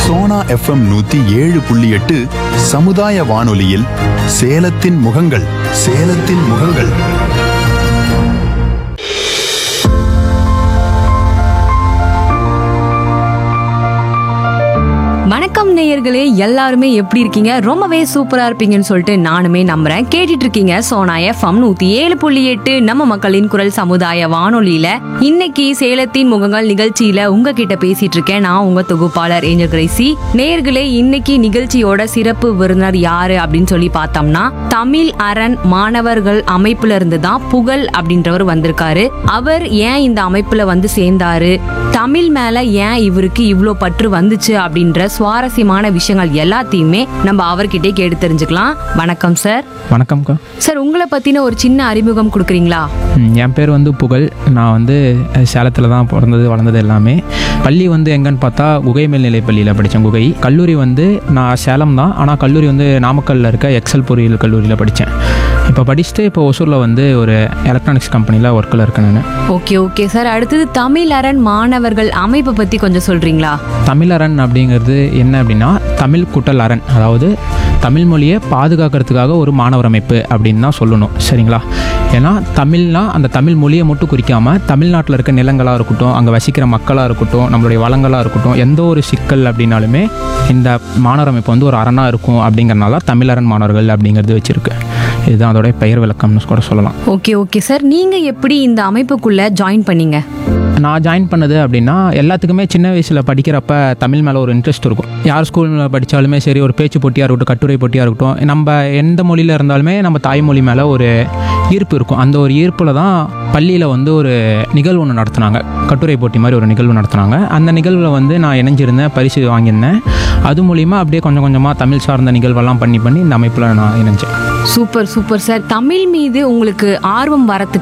Sona FM நூத்தி ஏழு புள்ளி எட்டு சமுதாய வானொலியில் சேலத்தின் முகங்கள் சேலத்தின் முகங்கள் வணக்கம் நேயர்களே எல்லாருமே எப்படி இருக்கீங்க ரொம்பவே சூப்பரா இருப்பீங்கன்னு சொல்லிட்டு நானுமே நம்புறேன் கேட்டுட்டு இருக்கீங்க சோனா எஃப்எம் நூத்தி ஏழு புள்ளி எட்டு நம்ம மக்களின் குரல் சமுதாய வானொலியில இன்னைக்கு சேலத்தின் முகங்கள் நிகழ்ச்சியில உங்ககிட்ட பேசிட்டு இருக்கேன் நான் உங்க தொகுப்பாளர் ஏஞ்சல் கிரேசி நேயர்களே இன்னைக்கு நிகழ்ச்சியோட சிறப்பு விருந்தினர் யாரு அப்படின்னு சொல்லி பார்த்தோம்னா தமிழ் அரண் மாணவர்கள் அமைப்புல இருந்து தான் புகழ் அப்படின்றவர் வந்திருக்காரு அவர் ஏன் இந்த அமைப்புல வந்து சேர்ந்தாரு தமிழ் மேல ஏன் இவருக்கு இவ்ளோ பற்று வந்துச்சு அப்படின்ற சுவாரஸ்யமான விஷயங்கள் எல்லாத்தையுமே நம்ம அவர்கிட்டே கேட்டு தெரிஞ்சுக்கலாம் வணக்கம் சார் வணக்கம்க்கா சார் உங்களை பத்தின ஒரு சின்ன அறிமுகம் கொடுக்குறீங்களா ம், என் பேர் வந்து புகழ் நான் வந்து சேலத்தில் தான் பிறந்தது வளர்ந்தது எல்லாமே பள்ளி வந்து எங்கன்னு பார்த்தா குகை மேல்நிலை பள்ளியில் படித்தேன் குகை கல்லூரி வந்து நான் சேலம் தான் ஆனால் கல்லூரி வந்து நாமக்கல்லில் இருக்க எக்ஸல் பொறியியல் கல்லூரியில் படித்தேன் இப்போ படிச்சுட்டு இப்போ ஒசூரில் வந்து ஒரு எலக்ட்ரானிக்ஸ் கம்பெனியில் ஒர்க்கில் இருக்கேன் நான் ஓகே ஓகே சார் அடுத்தது தமிழ் அரண் மாணவர்கள் அமைப்பை பத்தி கொஞ்சம் சொல்றீங்களா தமிழரண் அப்படிங்கிறது என்ன அப்படின்னா தமிழ் குட்டல் அரண் அதாவது தமிழ் மொழியை பாதுகாக்கிறதுக்காக ஒரு மாணவர் அமைப்பு அப்படின்னு தான் சொல்லணும் சரிங்களா ஏன்னா தமிழ்னா அந்த தமிழ் மொழியை மட்டும் குறிக்காமல் தமிழ்நாட்டில் இருக்க நிலங்களாக இருக்கட்டும் அங்கே வசிக்கிற மக்களாக இருக்கட்டும் நம்மளுடைய வளங்களாக இருக்கட்டும் எந்த ஒரு சிக்கல் அப்படின்னாலுமே இந்த மாணவர் அமைப்பு வந்து ஒரு அரணாக இருக்கும் அப்படிங்கிறனால தமிழரண் மாணவர்கள் அப்படிங்கிறது வச்சுருக்கு இதுதான் அதோடைய பெயர் விளக்கம்னு கூட சொல்லலாம் ஓகே ஓகே சார் நீங்க எப்படி இந்த அமைப்புக்குள்ள ஜாயின் பண்ணீங்க நான் ஜாயின் பண்ணது அப்படின்னா எல்லாத்துக்குமே சின்ன வயசில் படிக்கிறப்ப தமிழ் மேலே ஒரு இன்ட்ரெஸ்ட் இருக்கும் யார் ஸ்கூலில் படித்தாலுமே சரி ஒரு பேச்சு போட்டியாக இருக்கட்டும் கட்டுரை போட்டியாக இருக்கட்டும் நம்ம எந்த மொழியில் இருந்தாலுமே நம்ம தாய்மொழி மேலே ஒரு ஈர்ப்பு இருக்கும் அந்த ஒரு ஈர்ப்பில் தான் பள்ளியில் வந்து ஒரு நிகழ்வு ஒன்று நடத்துனாங்க கட்டுரை போட்டி மாதிரி ஒரு நிகழ்வு நடத்துனாங்க அந்த நிகழ்வில் வந்து நான் இணைஞ்சிருந்தேன் பரிசு வாங்கியிருந்தேன் அது மூலிமா அப்படியே கொஞ்சம் கொஞ்சமாக தமிழ் சார்ந்த நிகழ்வெல்லாம் பண்ணி பண்ணி இந்த அமைப்பில் நான் இணைஞ்சேன் சூப்பர் சூப்பர் சார் தமிழ் மீது உங்களுக்கு ஆர்வம் வரத்துக்கு